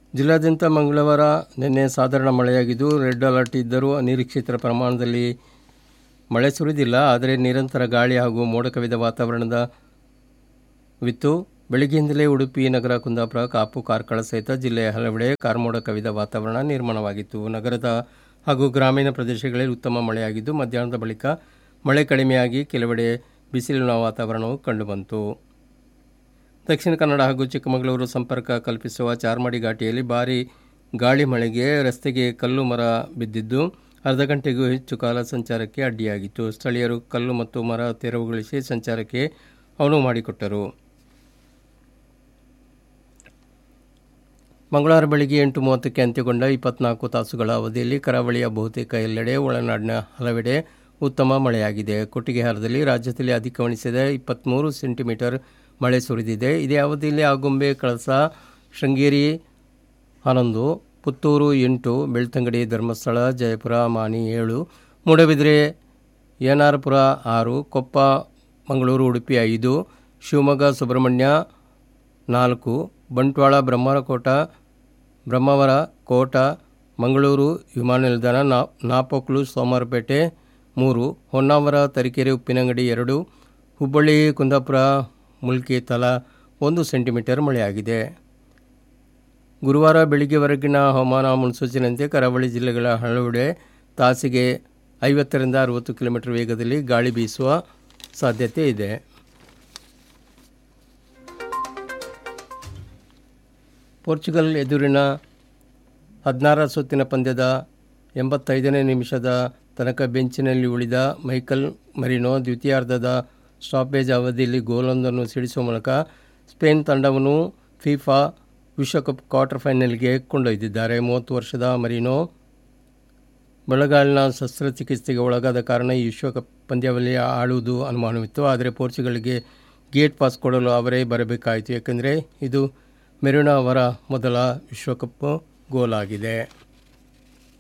ಜಿಲ್ಲಾದ್ಯಂತ ಮಂಗಳವಾರ ನಿನ್ನೆ ಸಾಧಾರಣ ಮಳೆಯಾಗಿದ್ದು ರೆಡ್ ಅಲರ್ಟ್ ಇದ್ದರೂ ಅನಿರೀಕ್ಷಿತ ಪ್ರಮಾಣದಲ್ಲಿ ಮಳೆ ಸುರಿದಿಲ್ಲ ಆದರೆ ನಿರಂತರ ಗಾಳಿ ಹಾಗೂ ಮೋಡ ಕವಿದ ವಾತಾವರಣದ ವಿತ್ತು ಬೆಳಗ್ಗೆಯಿಂದಲೇ ಉಡುಪಿ ನಗರ ಕುಂದಾಪುರ ಕಾಪು ಕಾರ್ಕಳ ಸಹಿತ ಜಿಲ್ಲೆಯ ಹಲವೆಡೆ ಕಾರ್ಮೋಡ ಕವಿದ ವಾತಾವರಣ ನಿರ್ಮಾಣವಾಗಿತ್ತು ನಗರದ ಹಾಗೂ ಗ್ರಾಮೀಣ ಪ್ರದೇಶಗಳಲ್ಲಿ ಉತ್ತಮ ಮಳೆಯಾಗಿದ್ದು ಮಧ್ಯಾಹ್ನದ ಬಳಿಕ ಮಳೆ ಕಡಿಮೆಯಾಗಿ ಕೆಲವೆಡೆ ಬಿಸಿಲಿನ ವಾತಾವರಣವು ಕಂಡುಬಂತು ದಕ್ಷಿಣ ಕನ್ನಡ ಹಾಗೂ ಚಿಕ್ಕಮಗಳೂರು ಸಂಪರ್ಕ ಕಲ್ಪಿಸುವ ಚಾರ್ಮಾಡಿ ಘಾಟಿಯಲ್ಲಿ ಭಾರೀ ಗಾಳಿ ಮಳೆಗೆ ರಸ್ತೆಗೆ ಕಲ್ಲು ಮರ ಬಿದ್ದಿದ್ದು ಅರ್ಧ ಗಂಟೆಗೂ ಹೆಚ್ಚು ಕಾಲ ಸಂಚಾರಕ್ಕೆ ಅಡ್ಡಿಯಾಗಿತ್ತು ಸ್ಥಳೀಯರು ಕಲ್ಲು ಮತ್ತು ಮರ ತೆರವುಗೊಳಿಸಿ ಸಂಚಾರಕ್ಕೆ ಅನುವು ಮಾಡಿಕೊಟ್ಟರು ಮಂಗಳವಾರ ಬೆಳಗ್ಗೆ ಎಂಟು ಮೂವತ್ತಕ್ಕೆ ಅಂತ್ಯಗೊಂಡ ಇಪ್ಪತ್ನಾಲ್ಕು ತಾಸುಗಳ ಅವಧಿಯಲ್ಲಿ ಕರಾವಳಿಯ ಬಹುತೇಕ ಎಲ್ಲೆಡೆ ಒಳನಾಡಿನ ಹಲವೆಡೆ ಉತ್ತಮ ಮಳೆಯಾಗಿದೆ ಕೊಟ್ಟಿಗೆಹಾರದಲ್ಲಿ ರಾಜ್ಯದಲ್ಲಿ ಅಧಿಕವಣಿಸಿದ ಇಪ್ಪತ್ತ್ಮೂರು ಸೆಂಟಿಮೀಟರ್ ಮಳೆ ಸುರಿದಿದೆ ಇದೇ ಅವಧಿಯಲ್ಲಿ ಆಗುಂಬೆ ಕಳಸ ಶೃಂಗೇರಿ ಹನ್ನೊಂದು ಪುತ್ತೂರು ಎಂಟು ಬೆಳ್ತಂಗಡಿ ಧರ್ಮಸ್ಥಳ ಜಯಪುರ ಮಾನಿ ಏಳು ಮೂಡಬಿದ್ರೆ ಎನ್ಆರ್ಪುರ ಆರು ಕೊಪ್ಪ ಮಂಗಳೂರು ಉಡುಪಿ ಐದು ಶಿವಮೊಗ್ಗ ಸುಬ್ರಹ್ಮಣ್ಯ ನಾಲ್ಕು ಬಂಟ್ವಾಳ ಬ್ರಹ್ಮರಕೋಟ ಬ್ರಹ್ಮಾವರ ಕೋಟ ಮಂಗಳೂರು ವಿಮಾನ ನಿಲ್ದಾಣ ನಾ ನಾಪೋಕ್ಲು ಸೋಮವಾರಪೇಟೆ ಮೂರು ಹೊನ್ನಾವರ ತರೀಕೆರೆ ಉಪ್ಪಿನಂಗಡಿ ಎರಡು ಹುಬ್ಬಳ್ಳಿ ಕುಂದಾಪುರ ಮುಲ್ಕಿ ತಲಾ ಒಂದು ಸೆಂಟಿಮೀಟರ್ ಮಳೆಯಾಗಿದೆ ಗುರುವಾರ ಬೆಳಿಗ್ಗೆವರೆಗಿನ ಹವಾಮಾನ ಮುನ್ಸೂಚನೆಯಂತೆ ಕರಾವಳಿ ಜಿಲ್ಲೆಗಳ ಹಲವೆಡೆ ತಾಸಿಗೆ ಐವತ್ತರಿಂದ ಅರುವತ್ತು ಕಿಲೋಮೀಟರ್ ವೇಗದಲ್ಲಿ ಗಾಳಿ ಬೀಸುವ ಸಾಧ್ಯತೆ ಇದೆ ಪೋರ್ಚುಗಲ್ ಎದುರಿನ ಹದಿನಾರ ಸುತ್ತಿನ ಪಂದ್ಯದ ಎಂಬತ್ತೈದನೇ ನಿಮಿಷದ ತನಕ ಬೆಂಚಿನಲ್ಲಿ ಉಳಿದ ಮೈಕಲ್ ಮರಿನೋ ದ್ವಿತೀಯಾರ್ಧದ ಸ್ಟಾಪೇಜ್ ಅವಧಿಯಲ್ಲಿ ಗೋಲೊಂದನ್ನು ಸಿಡಿಸುವ ಮೂಲಕ ಸ್ಪೇನ್ ತಂಡವನ್ನು ಫಿಫಾ ವಿಶ್ವಕಪ್ ಕ್ವಾರ್ಟರ್ ಫೈನಲ್ಗೆ ಕೊಂಡೊಯ್ದಿದ್ದಾರೆ ಮೂವತ್ತು ವರ್ಷದ ಮರಿನೋ ಬೆಳಗಾಲಿನ ಶಸ್ತ್ರಚಿಕಿತ್ಸೆಗೆ ಒಳಗಾದ ಕಾರಣ ಈ ವಿಶ್ವಕಪ್ ಪಂದ್ಯಾವಳಿ ಆಡುವುದು ಅನುಮಾನವಿತ್ತು ಆದರೆ ಪೋರ್ಚುಗಲ್ಗೆ ಗೇಟ್ ಪಾಸ್ ಕೊಡಲು ಅವರೇ ಬರಬೇಕಾಯಿತು ಏಕೆಂದರೆ ಇದು ಮೆರಿನೋ ಅವರ ಮೊದಲ ವಿಶ್ವಕಪ್ ಗೋಲ್ ಆಗಿದೆ